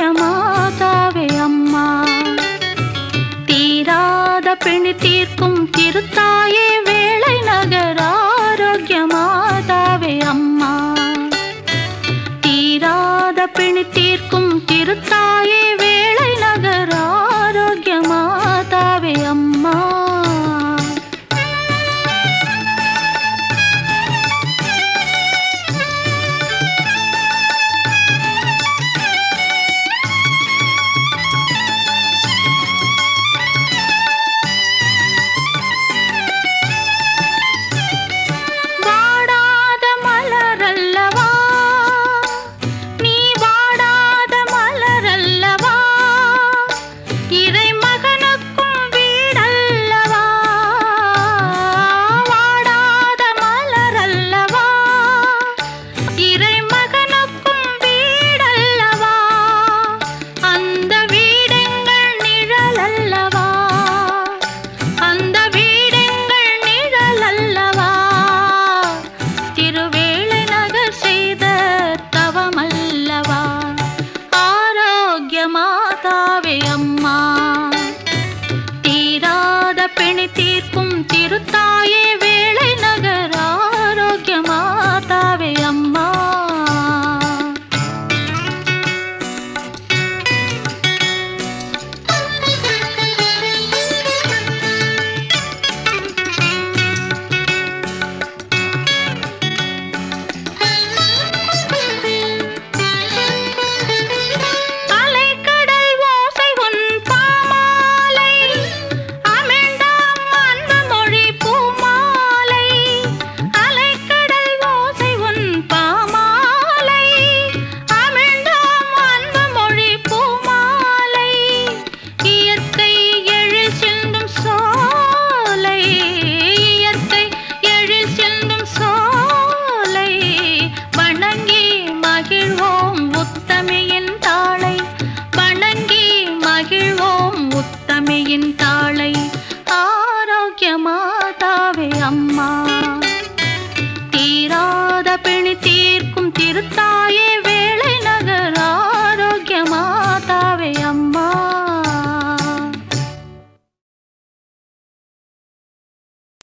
மாதாவே அம்மா தீராத பிணி தீர்க்கும் திருத்தாயே வேளை நகர் ஆரோக்கிய மாதாவே அம்மா தீராத பிணி தீர்க்கும் திருத்தாயே வேளை நகர் ஆரோக்கிய மாதாவே அம்மா வாடாத மலரல்லவா நீ வாடாத மலரல்லவா இறை மகனுக்கும் வீடல்லவா வாடாத மலரல்லவா இறை மகனுக்கும் வீடல்லவா அந்த வீடெங்கள் நிழலல்லவா அந்த வீடெங்கள் நிழலல்லவா திருவேளை நகர் செய்த தவமல்லவா ஆரோக்கிய மாதாவே அம்மா தீராத பிணி தீர்க்கும் திருத்தாயே வேளை நகர் ஆரோக்கிய மாதாவே அம்மா அலைக்கடல் ஓசை உன் பாமாலை அமிழ்ந்தாம் அன்பு மொழி பூமாலை அலைக்கடல் ஓசை உன் பாமாலை அமிழ்ந்தாம் அன்பு மொழி பூமாலை இயற்கை எழில் சிந்தும் சோலை இயற்கை எழில் சிந்தும் சோலை வணங்கி மகிழ்வோம் உத்தமியின் தாளை வணங்கி மகிழ்வோம் உத்தமியின் தாளை ஆரோக்கிய மாதாவே அம்மா தீராத பிணி தீர்க்கும் திருத்தா